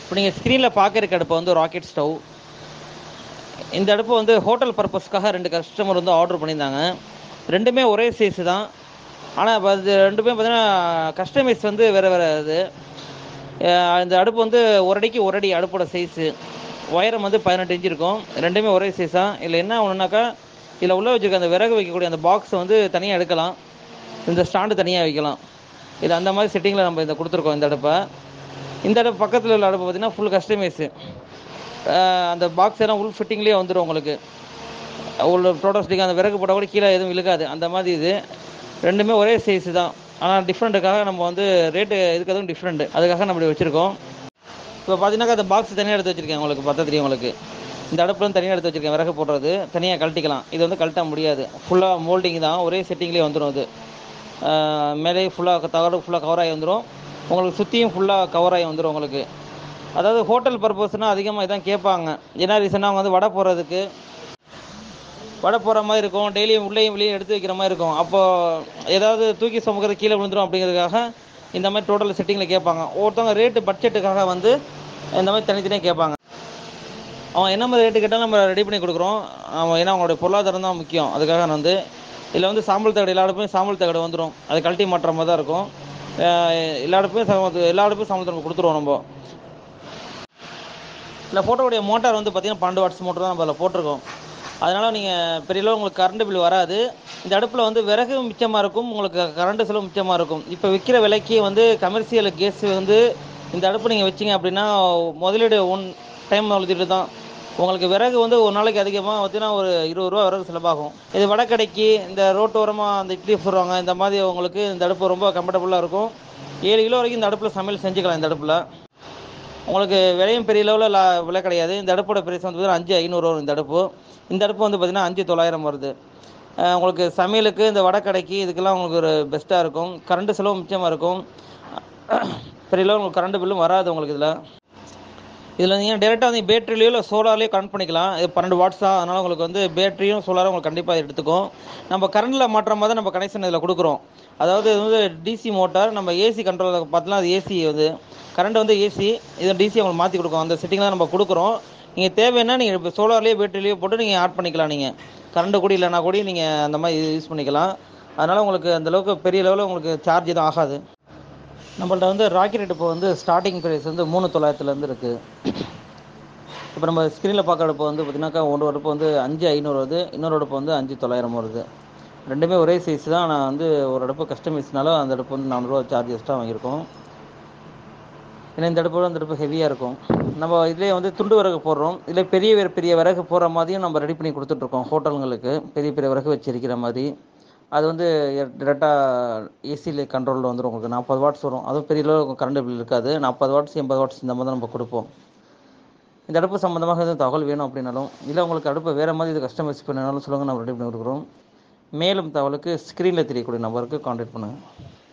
இப்போ நீங்கள் ஸ்க்ரீனில் பார்க்குறக்கு அடுப்பு வந்து ராக்கெட் ஸ்டவ் இந்த அடுப்பு வந்து ஹோட்டல் பர்பஸ்க்காக ரெண்டு கஸ்டமர் வந்து ஆர்டர் பண்ணியிருந்தாங்க ரெண்டுமே ஒரே சைஸ் தான் ஆனால் இப்போ அது ரெண்டுமே பார்த்தீங்கன்னா கஸ்டமைஸ் வந்து வேறு வேறு இது அஹ் இந்த அடுப்பு வந்து ஒரு அடிக்கு ஒரு அடி அடுப்போட சைஸு உயரம் வந்து பதினெட்டு இன்ச் இருக்கும் ரெண்டுமே ஒரே சைஸ் தான் இதில் என்ன ஒன்றுனாக்கா இதில் உள்ள வச்சுருக்க அந்த விறகு வைக்கக்கூடிய அந்த பாக்ஸை வந்து தனியாக எடுக்கலாம் இந்த ஸ்டாண்டு தனியாக வைக்கலாம் இது அந்த மாதிரி செட்டிங்கில் நம்ம இந்த கொடுத்துருக்கோம் இந்த அடுப்பை இந்த அடுப்பு பக்கத்தில் உள்ள அடுப்பு பார்த்தீங்கன்னா ஃபுல் கஸ்டமைஸு அந்த பாக்ஸ் எல்லாம் உள் ஃபிட்டிங்லேயே வந்துடும் உங்களுக்கு உள்ள ப்ரோட்டோஸ்டிக் அந்த விறகு போட்டால் கூட கீழே எதுவும் இழுக்காது அந்த மாதிரி இது ரெண்டுமே ஒரே சைஸ் தான் ஆனால் டிஃப்ரெண்ட்டுக்காக நம்ம வந்து ரேட்டு இதுக்கு எதுவும் டிஃப்ரெண்ட்டு அதுக்காக நம்ம இப்படி வச்சுருக்கோம் இப்போ பார்த்தீங்கன்னா அந்த பாக்ஸ் தனியாக எடுத்து வச்சுருக்கேன் உங்களுக்கு பார்த்தா தெரியும் உங்களுக்கு இந்த அடுப்புல தனியாக எடுத்து வச்சுருக்கேன் விறகு போடுறது தனியாக கழட்டிக்கலாம் இது வந்து கழட்ட முடியாது ஃபுல்லாக மோல்டிங் தான் ஒரே செட்டிங்லேயே வந்துடும் அது ஆஹ் மேலே ஃபுல்லாக தகடு ஃபுல்லாக கவர் ஆகி வந்துடும் உங்களுக்கு சுற்றியும் ஃபுல்லாக கவர் ஆகி வந்துடும் உங்களுக்கு அதாவது ஹோட்டல் பர்பஸ்னால் அதிகமாக இதான் கேட்பாங்க என்ன ரீசனாக அவங்க வந்து வடை போடுறதுக்கு வடை போடுற மாதிரி இருக்கும் டெய்லியும் உள்ளேயும் வெளியே எடுத்து வைக்கிற மாதிரி இருக்கும் அப்போ ஏதாவது தூக்கி சுமக்கிறது கீழே விழுந்துரும் அப்படிங்கிறதுக்காக இந்த மாதிரி டோட்டல் செட்டிங்கில் கேட்பாங்க ஒருத்தவங்க ரேட்டு பட்ஜெட்டுக்காக வந்து இந்த மாதிரி தனித்தனியாக கேட்பாங்க அவன் என்ன மாதிரி ரேட்டு கேட்டாலும் நம்ம ரெடி பண்ணி கொடுக்குறோம் அவன் ஏன்னா அவங்களுடைய பொருளாதாரம் தான் முக்கியம் அதுக்காக நான் வந்து இதில் வந்து சாம்பல் தகடு எல்லா அடுப்பும் சாம்பல் தகடு வந்துடும் அது கழட்டி மாட்டுற மாதிரி தான் இருக்கும் அஹ் எல்லா அடுப்பும் சா- எல்லா அடுப்பும் சாம்பல் தகடு கொடுத்துருவோம் நம்ம இல்லை ஃபோட்டோவுடைய மோட்டார் வந்து பார்த்தீங்கன்னா பன்னெண்டு வாட்ஸ் மோட்டர் தான் நம்ம அதில் போட்டிருக்கோம் அதனால் நீங்கள் பெரிய அளவு உங்களுக்கு கரண்ட் பில் வராது இந்த அடுப்பில் வந்து விறகு மிச்சமாக இருக்கும் உங்களுக்கு கரண்ட் செலவு மிச்சமாக இருக்கும் இப்போ விற்கிற விலைக்கு வந்து கமர்ஷியல் கேஸ் வந்து இந்த அடுப்பு நீங்கள் வச்சீங்க அப்படின்னா முதலீடு ஒன் டைம் முதலீடு தான் உங்களுக்கு விறகு வந்து ஒரு நாளைக்கு அதிகமாக பார்த்தீங்கன்னா ஒரு இருபது ரூபா விறகு செலவாகும் இது வடக்கடைக்கு இந்த ரோட்டோரமாக அந்த இட்லி போடுறாங்க இந்த மாதிரி உங்களுக்கு இந்த அடுப்பு ரொம்ப கம்ஃபர்டபுளாக இருக்கும் ஏழு கிலோ வரைக்கும் இந்த அடுப்பில் சமையல் செஞ்சுக்கலாம் இந்த அடுப்பில் உங்களுக்கு விலையும் பெரிய லெவலில் லா விலை கிடையாது இந்த அடுப்போட பிரைஸ் வந்து பார்த்தீங்கன்னா அஞ்சு ஐநூறு வரும் இந்த அடுப்பு இந்த அடுப்பு வந்து பார்த்தீங்கன்னா அஞ்சு தொள்ளாயிரம் வருது அஹ் உங்களுக்கு சமையலுக்கு இந்த வடக்கடைக்கு இதுக்கெல்லாம் உங்களுக்கு ஒரு பெஸ்ட்டாக இருக்கும் கரண்ட் செலவு மிச்சமாக இருக்கும் பெரிய லெவல் உங்களுக்கு கரண்ட் பில்லும் வராது உங்களுக்கு இதில் இதில் நீங்கள் டேரெக்டாக வந்து பேட்டரிலையோ இல்லை சோலார்லேயோ கனெக்ட் பண்ணிக்கலாம் இது பன்னெண்டு வாட்ஸ் தான் அதனால் உங்களுக்கு வந்து பேட்டரியும் சோலாரும் உங்களுக்கு கண்டிப்பாக எடுத்துக்கும் நம்ம கரண்டில் மாற்ற மாதிரி தான் நம்ம கனெக்ஷன் இதில் கொடுக்குறோம் அதாவது இது வந்து டிசி மோட்டார் நம்ம ஏசி கண்ட்ரோல் பார்த்தலாம் அது ஏசி வந்து கரண்ட் வந்து ஏசி இது டிசி உங்களுக்கு மாற்றி கொடுக்கும் அந்த செட்டிங்லாம் நம்ம கொடுக்குறோம் நீங்கள் தேவைன்னா நீங்கள் இப்போ சோலார்லேயோ பேட்டரிலையோ போட்டு நீங்கள் ஆட் பண்ணிக்கலாம் நீங்கள் கரண்ட் கூட இல்லைனா கூட நீங்கள் அந்த மாதிரி யூஸ் பண்ணிக்கலாம் அதனால் உங்களுக்கு அந்த அளவுக்கு பெரிய லெவலில் உங்களுக்கு சார்ஜ் எதுவும் ஆகாது நம்மள்ட்ட வந்து ராக்கெட் அடுப்பு வந்து ஸ்டார்டிங் ப்ரைஸ் வந்து மூணு தொள்ளாயிரத்துலேருந்து இருக்குது இப்போ நம்ம ஸ்க்ரீனில் பார்க்குற அடுப்பு வந்து பார்த்தீங்கன்னாக்கா ஒரு அடுப்பு வந்து அஞ்சு ஐநூறு வருது இன்னொரு அடுப்பு வந்து அஞ்சு தொள்ளாயிரம் வருது ரெண்டுமே ஒரே சைஸ் தான் நான் வந்து ஒரு அடுப்பு கஸ்டமைஸ்னால அந்த அடுப்பு வந்து நானூறுரூவா சார்ஜ் எக்ஸ்ட்ரா வாங்கியிருக்கோம் ஏன்னா இந்த அடுப்பு அந்த அடுப்பு ஹெவியாக இருக்கும் நம்ம இதிலே வந்து துண்டு விறகு போடுறோம் இதில் பெரிய விற- பெரிய விறகு போடுற மாதிரியும் நம்ம ரெடி பண்ணி கொடுத்துட்ருக்கோம் ஹோட்டலுங்களுக்கு பெரிய பெரிய விறகு வச்சிருக்கிற மாதிரி அது வந்து டேரெக்டாக ஏசியில் கண்ட்ரோலில் வந்துடும் உங்களுக்கு நாற்பது வாட்ஸ் வரும் அதுவும் பெரிய அளவு கரண்ட் பில் இருக்காது நாற்பது வாட்ஸ் எண்பது வாட்ஸ் இந்த மாதிரி தான் நம்ம கொடுப்போம் இந்த அடுப்பு சம்மந்தமாக எதுவும் தகவல் வேணும் அப்படின்னாலும் இல்லை உங்களுக்கு அடுப்பு வேறு மாதிரி இது கஸ்டமைஸ் பண்ணாலும் சொல்லுங்கள் நம்ம ரெடி பண்ணி கொடுக்குறோம் மேலும் தகவலுக்கு ஸ்க்ரீனில் தெரியக்கூடிய நம்பருக்கு காண்டாக்ட் பண்ணுங்கள்